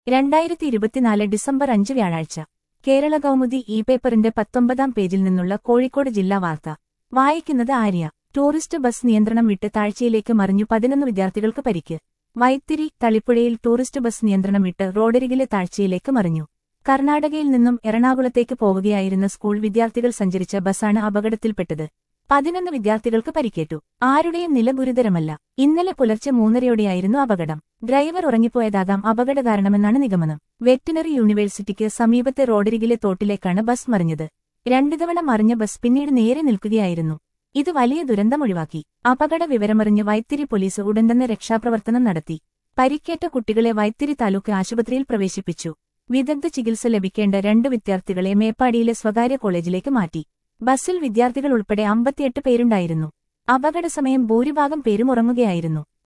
രണ്ടായിരത്തി ഇരുപത്തിനാല് ഡിസംബർ അഞ്ച് വ്യാഴാഴ്ച കേരള കൗമുദി ഇ പേപ്പറിന്റെ പത്തൊമ്പതാം പേജിൽ നിന്നുള്ള കോഴിക്കോട് ജില്ലാ വാർത്ത വായിക്കുന്നത് ആര്യ ടൂറിസ്റ്റ് ബസ് നിയന്ത്രണം വിട്ട് താഴ്ചയിലേക്ക് മറിഞ്ഞു പതിനൊന്ന് വിദ്യാർത്ഥികൾക്ക് പരിക്ക് വൈത്തിരി തളിപ്പുഴയിൽ ടൂറിസ്റ്റ് ബസ് നിയന്ത്രണം വിട്ട് റോഡരികിലെ താഴ്ചയിലേക്ക് മറിഞ്ഞു കർണാടകയിൽ നിന്നും എറണാകുളത്തേക്ക് പോവുകയായിരുന്ന സ്കൂൾ വിദ്യാർത്ഥികൾ സഞ്ചരിച്ച ബസ്സാണ് അപകടത്തിൽപ്പെട്ടത് പതിനൊന്ന് വിദ്യാർത്ഥികൾക്ക് പരിക്കേറ്റു ആരുടെയും നില ഗുരുതരമല്ല ഇന്നലെ പുലർച്ചെ മൂന്നരയോടെയായിരുന്നു അപകടം ഡ്രൈവർ ഉറങ്ങിപ്പോയതാകാം അപകട കാരണമെന്നാണ് നിഗമനം വെറ്റിനറി യൂണിവേഴ്സിറ്റിക്ക് സമീപത്തെ റോഡരികിലെ തോട്ടിലേക്കാണ് ബസ് മറിഞ്ഞത് രണ്ടു തവണ മറിഞ്ഞ ബസ് പിന്നീട് നേരെ നിൽക്കുകയായിരുന്നു ഇത് വലിയ ദുരന്തമൊഴിവാക്കി അപകട വിവരമറിഞ്ഞ് വൈത്തിരി പോലീസ് ഉടൻ തന്നെ രക്ഷാപ്രവർത്തനം നടത്തി പരിക്കേറ്റ കുട്ടികളെ വൈത്തിരി താലൂക്ക് ആശുപത്രിയിൽ പ്രവേശിപ്പിച്ചു വിദഗ്ധ ചികിത്സ ലഭിക്കേണ്ട രണ്ട് വിദ്യാർത്ഥികളെ മേപ്പാടിയിലെ സ്വകാര്യ കോളേജിലേക്ക് മാറ്റി ബസ്സിൽ വിദ്യാർത്ഥികൾ ഉൾപ്പെടെ അമ്പത്തിയെട്ട് പേരുണ്ടായിരുന്നു അപകടസമയം ഭൂരിഭാഗം പേരും ഉറങ്ങുകയായിരുന്നു